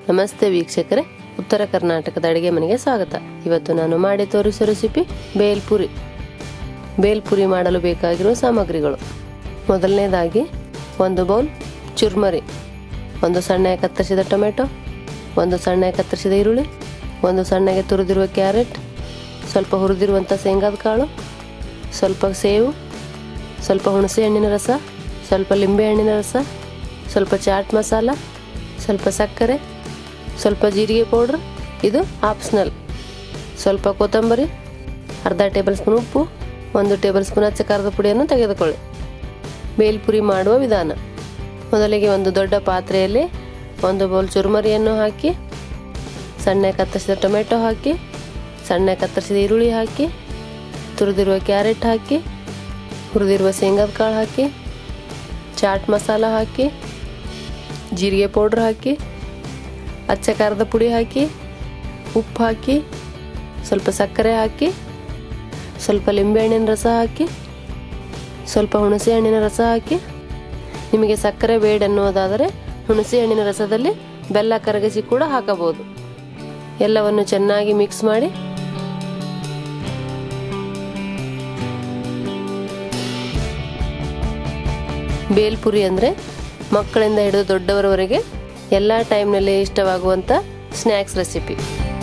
ನಮಸ್ತೆ ವೀಕ್ಷಕರೇ ಉತ್ತರ ಕರ್ನಾಟಕದ ಅಡುಗೆ ಮನೆಗೆ ಸ್ವಾಗತ ಇವತ್ತು ನಾನು ಮಾಡಿ ತೋರಿಸೋ ರೆಸಿಪಿ ಬೇಲ್ಪುರಿ ಬೇಲ್ಪುರಿ ಮಾಡಲು ಬೇಕಾಗಿರುವ ಸಾಮಗ್ರಿಗಳು ಮೊದಲನೇದಾಗಿ ಒಂದು ಬೌಲ್ ಚುರ್ಮರಿ ಒಂದು ಸಣ್ಣಗೆ ಕತ್ತರಿಸಿದ ಟೊಮೆಟೊ ಒಂದು ಸಣ್ಣಗೆ ಕತ್ತರಿಸಿದ ಈರುಳ್ಳಿ ಒಂದು ಸಣ್ಣಗೆ ತುರಿದಿರುವ ಕ್ಯಾರೆಟ್ ಸ್ವಲ್ಪ ಹುರಿದಿರುವಂಥ ಶೇಂಗಾದ ಕಾಳು ಸ್ವಲ್ಪ ಸೇವು ಸ್ವಲ್ಪ ಹುಣಸೆ ಹಣ್ಣಿನ ರಸ ಸ್ವಲ್ಪ ಲಿಂಬೆ ಹಣ್ಣಿನ ರಸ ಸ್ವಲ್ಪ ಚಾಟ್ ಮಸಾಲ ಸ್ವಲ್ಪ ಸಕ್ಕರೆ ಸ್ವಲ್ಪ ಜೀರಿಗೆ ಪೌಡ್ರ್ ಇದು ಆಪ್ಷನಲ್ ಸ್ವಲ್ಪ ಕೊತ್ತಂಬರಿ ಅರ್ಧ ಟೇಬಲ್ ಸ್ಪೂನ್ ಉಪ್ಪು ಒಂದು ಟೇಬಲ್ ಸ್ಪೂನ್ ಅಚ್ಚ ಖಾರದ ಪುಡಿಯನ್ನು ತೆಗೆದುಕೊಳ್ಳಿ ಬೇಲ್ಪುರಿ ಮಾಡುವ ವಿಧಾನ ಮೊದಲಿಗೆ ಒಂದು ದೊಡ್ಡ ಪಾತ್ರೆಯಲ್ಲಿ ಒಂದು ಬೌಲ್ ಚುರುಮರಿಯನ್ನು ಹಾಕಿ ಸಣ್ಣ ಕತ್ತರಿಸಿದ ಟೊಮೆಟೊ ಹಾಕಿ ಸಣ್ಣ ಕತ್ತರಿಸಿದ ಈರುಳ್ಳಿ ಹಾಕಿ ತುರಿದಿರುವ ಕ್ಯಾರೆಟ್ ಹಾಕಿ ಹುರಿದಿರುವ ಶೇಂಗಾದ ಕಾಳು ಹಾಕಿ ಚಾಟ್ ಮಸಾಲ ಹಾಕಿ ಜೀರಿಗೆ ಪೌಡ್ರ್ ಹಾಕಿ ಅಚ್ಚ ಖಾರದ ಪುಡಿ ಹಾಕಿ ಉಪ್ಪು ಹಾಕಿ ಸ್ವಲ್ಪ ಸಕ್ಕರೆ ಹಾಕಿ ಸ್ವಲ್ಪ ಲಿಂಬೆಹಣ್ಣಿನ ರಸ ಹಾಕಿ ಸ್ವಲ್ಪ ಹುಣಸೆ ಹಣ್ಣಿನ ರಸ ಹಾಕಿ ನಿಮಗೆ ಸಕ್ಕರೆ ಬೇಡ ಅನ್ನೋದಾದರೆ ಹುಣಸೆ ಹಣ್ಣಿನ ರಸದಲ್ಲಿ ಬೆಲ್ಲ ಕರಗಿಸಿ ಕೂಡ ಹಾಕಬಹುದು ಎಲ್ಲವನ್ನು ಚೆನ್ನಾಗಿ ಮಿಕ್ಸ್ ಮಾಡಿ ಬೇಲ್ಪುರಿ ಅಂದರೆ ಮಕ್ಕಳಿಂದ ಹಿಡಿದು ದೊಡ್ಡವರವರೆಗೆ ಎಲ್ಲ ಟೈಮ್ನಲ್ಲಿ ಇಷ್ಟವಾಗುವಂಥ ಸ್ನ್ಯಾಕ್ಸ್ ರೆಸಿಪಿ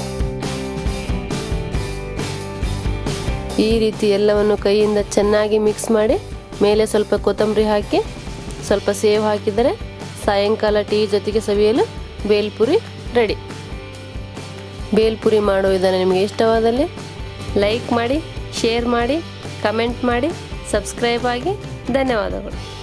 ಈ ರೀತಿ ಎಲ್ಲವನ್ನು ಕೈಯಿಂದ ಚೆನ್ನಾಗಿ ಮಿಕ್ಸ್ ಮಾಡಿ ಮೇಲೆ ಸ್ವಲ್ಪ ಕೊತ್ತಂಬರಿ ಹಾಕಿ ಸ್ವಲ್ಪ ಸೇವ್ ಹಾಕಿದರೆ ಸಾಯಂಕಾಲ ಟೀ ಜೊತೆಗೆ ಸವಿಯಲು ಬೇಲ್ಪುರಿ ರೆಡಿ ಬೇಲ್ಪುರಿ ಮಾಡೋ ವಿಧಾನ ನಿಮಗೆ ಇಷ್ಟವಾದಲ್ಲಿ ಲೈಕ್ ಮಾಡಿ ಶೇರ್ ಮಾಡಿ ಕಮೆಂಟ್ ಮಾಡಿ ಸಬ್ಸ್ಕ್ರೈಬ್ ಆಗಿ ಧನ್ಯವಾದಗಳು